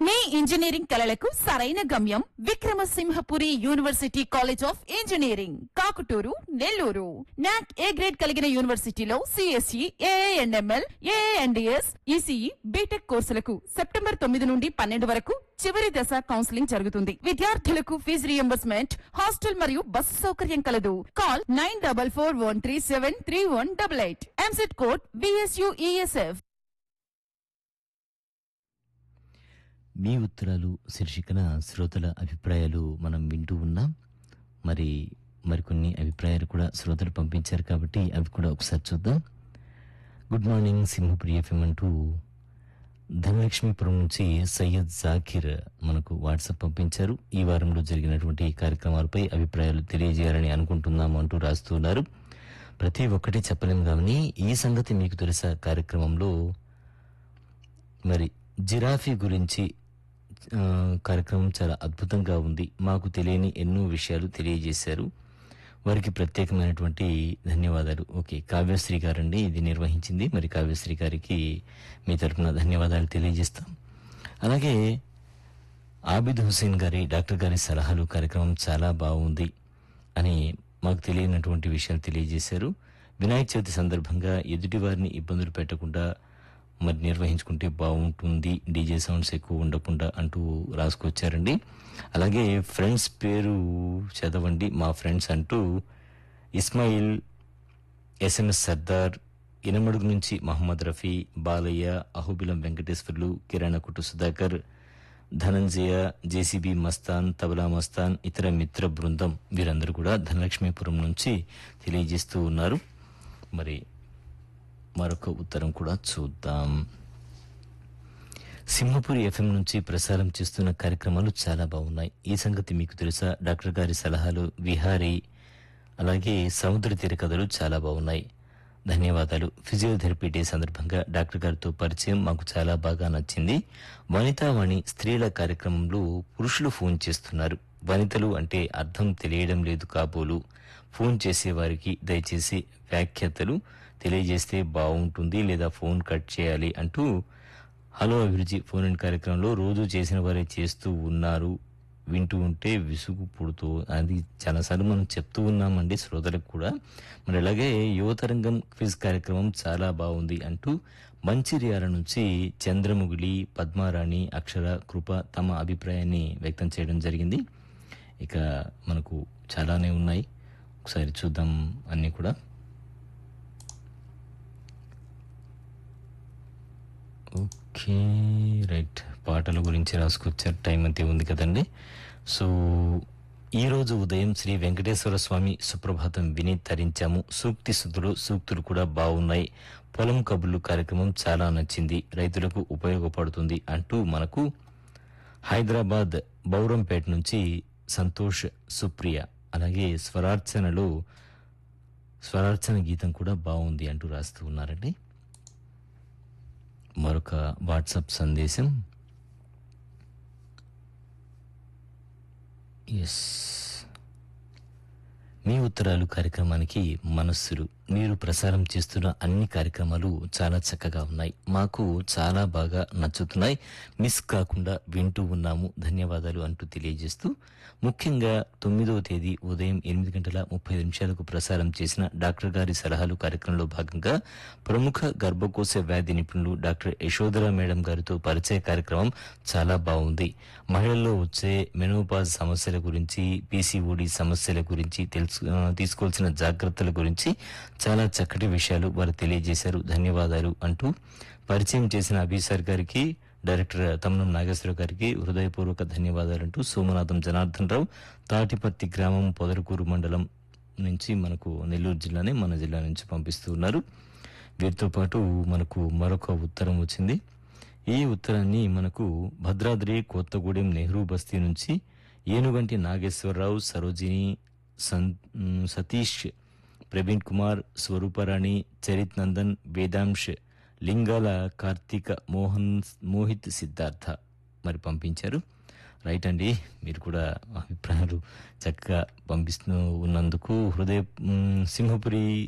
మీ engineering కలలకు సరైన గమ్యం Vikramasimhapuri university college of engineering Kakuturu Nellore NAAC A grade కలిగిన యూనివర్సిటీలో CSE AIML AIDS ECE BTech కోర్సులకు సెప్టెంబర్ తొమ్మిది నుండి పన్నెండు వరకు చివరి దశ కౌన్సిలింగ్ జరుగుతుంది విద్యార్థులకు ఫీజు రియంబర్స్మెంట్ హాస్టల్ మరియు బస్సు సౌకర్యం కలదు call nine double four one three seven three one double eight EAMCET code బిఎస్యుఈఎస్ఎఫ్ మీ ఉత్తరాలు శీర్షికన శ్రోతల అభిప్రాయాలు మనం వింటూ ఉన్నాం మరి మరికొన్ని అభిప్రాయాలు కూడా శ్రోతలు పంపించారు కాబట్టి అవి కూడా ఒకసారి చూద్దాం గుడ్ మార్నింగ్ సింహపురి ఎఫ్ఎం అంటూ ధనలక్ష్మీపురం నుంచి సయ్యద్ జాకిర్ మనకు వాట్సాప్ పంపించారు ఈ వారంలో జరిగినటువంటి కార్యక్రమాలపై అభిప్రాయాలు తెలియజేయాలని అనుకుంటున్నాము అంటూ రాస్తున్నారు ప్రతి ఒక్కటి చెప్పలేము కానీ ఈ సంగతి మీకు తెలుసా కార్యక్రమంలో మరి జిరాఫీ గురించి ఆ, కార్యక్రమం చాలా అద్భుతంగా ఉంది మాకు తెలియని ఎన్నో విషయాలు తెలియజేశారు వారికి ప్రత్యేకమైనటువంటి ధన్యవాదాలు ఓకే కావ్యశ్రీ గారండి ఇది నిర్వహించింది మరి కావ్యశ్రీ గారికి మీ తరపున ధన్యవాదాలు తెలియజేస్తాం అలాగే ఆబిద్ హుసేన్ గారి డాక్టర్ గారి సలహాలు కార్యక్రమం చాలా బాగుంది అని మాకు తెలియనటువంటి విషయాలు తెలియజేశారు వినాయక చవితి సందర్భంగా ఎదుటి వారిని ఇబ్బందులు పెట్టకుండా మరి నిర్వహించుకుంటే బాగుంటుంది డీజే సౌండ్స్ ఎక్కువ ఉండకుండా అంటూ రాసుకొచ్చారండి అలాగే ఫ్రెండ్స్ పేరు చదవండి మా ఫ్రెండ్స్ అంటూ ఇస్మాయిల్ ఎస్ఎంఎస్ సర్దార్ ఇనమడుగు నుంచి మహమ్మద్ రఫీ బాలయ్య అహుబిలం వెంకటేశ్వర్లు కిరాణ కుటు సుధాకర్ ధనంజయ జేసీబీ మస్తాన్ తబలా మస్తాన్ ఇతర మిత్ర బృందం వీరందరూ కూడా ధనలక్ష్మీపురం నుంచి తెలియజేస్తూ ఉన్నారు మరి మరొక ఉత్తరం కూడా చూద్దాం సింహపురి ఎఫ్ఎం నుంచి ప్రసారం చేస్తున్న కార్యక్రమాలు చాలా బాగున్నాయి ఈ సంగతి మీకు తెలుసా డాక్టర్ గారి సలహాలు విహారీ అలాగే సముద్ర తీర కథలు చాలా బాగున్నాయి ధన్యవాదాలు ఫిజియోథెరపీ డే సందర్భంగా డాక్టర్ గారితో పరిచయం మాకు చాలా బాగా నచ్చింది వనితావాణి స్త్రీల కార్యక్రమంలో పురుషులు ఫోన్ చేస్తున్నారు వనితలు అంటే అర్థం తెలియడం లేదు కాబోలు ఫోన్ చేసే వారికి దయచేసి వ్యాఖ్యాతలు తెలియజేస్తే బాగుంటుంది లేదా ఫోన్ కట్ చేయాలి అంటూ హలో అభిరుచి ఫోన్ ఇన్ కార్యక్రమంలో రోజు చేసిన వారే చేస్తూ ఉన్నారు వింటూ ఉంటే విసుగు పుడుతూ అది చాలాసార్లు మనం చెప్తూ ఉన్నామండి శ్రోతలకు కూడా మరి అలాగే యువతరంగం క్విజ్ కార్యక్రమం చాలా బాగుంది అంటూ మంచిర్యాల నుంచి చంద్రముగిలి పద్మారాణి అక్షర కృప తమ అభిప్రాయాన్ని వ్యక్తం చేయడం జరిగింది ఇక మనకు చాలానే ఉన్నాయి ఒకసారి చూద్దాం అన్నీ కూడా ఓకే రైట్ పాటల గురించి రాసుకొచ్చారు టైం అంతే ఉంది కదండి సో ఈ రోజు ఉదయం శ్రీ వెంకటేశ్వర స్వామి సుప్రభాతం విని తరించాము సూక్తి సుతులు సూక్తులు కూడా బాగున్నాయి పొలం కబుర్లు కార్యక్రమం చాలా నచ్చింది రైతులకు ఉపయోగపడుతుంది అంటూ మనకు హైదరాబాద్ బౌరంపేట నుంచి సంతోష్ సుప్రియ అలాగే స్వరార్చనలో స్వరార్చన గీతం కూడా బాగుంది అంటూ రాస్తూ ఉన్నారండి మరొక వాట్సాప్ సందేశం ఎస్ మీ ఉత్తరాలు కార్యక్రమానికి మనస్సులు మీరు ప్రసారం చేస్తున్న అన్ని కార్యక్రమాలు చాలా చక్కగా ఉన్నాయి మాకు చాలా బాగా నచ్చుతున్నాయి మిస్ కాకుండా వింటూ ఉన్నాము ధన్యవాదాలు అంటూ తెలియజేస్తూ ముఖ్యంగా తొమ్మిదవ తేదీ ఉదయం ఎనిమిది గంటల ముప్పై నిమిషాలకు ప్రసారం చేసిన డాక్టర్ గారి సలహాలు కార్యక్రమంలో భాగంగా ప్రముఖ గర్భకోశ వ్యాధి నిపుణులు డాక్టర్ యశోధర మేడం గారితో పరిచయ కార్యక్రమం చాలా బాగుంది మహిళల్లో వచ్చే మెనోపాజ్ సమస్యల గురించి పీసీఓడి సమస్యల గురించి తెలుసు ఆ, తీసుకోవాల్సిన జాగ్రత్తల గురించి చాలా చక్కటి విషయాలు వారు తెలియజేశారు ధన్యవాదాలు అంటూ పరిచయం చేసిన అభిసార్ గారికి డైరెక్టర్ తమ్మనం నాగేశ్వర గారికి హృదయపూర్వక ధన్యవాదాలు అంటూ సోమనాథం జనార్దన్ రావు తాటిపత్తి గ్రామం పొదరకూరు మండలం నుంచి మనకు నెల్లూరు జిల్లానే మన జిల్లా నుంచి పంపిస్తూ ఉన్నారు వీరితో పాటు మనకు మరొక ఉత్తరం వచ్చింది ఈ ఉత్తరాన్ని మనకు భద్రాద్రి కొత్తగూడెం నెహ్రూ బస్తీ నుంచి ఏనుగంటి నాగేశ్వరరావు సరోజిని సన్- మ్, సతీష్ ప్రవీణ్ కుమార్ స్వరూపరాణి చరిత్ నందన్ వేదాంశ్ లింగాల కార్తీక మోహన్ మోహిత్ సిద్ధార్థ మరి పంపించారు రైట్ అండి మీరు కూడా అభిప్రాయాలు చక్కగా పంపిస్తూ ఉన్నందుకు హృదయ మ్, సింహపురి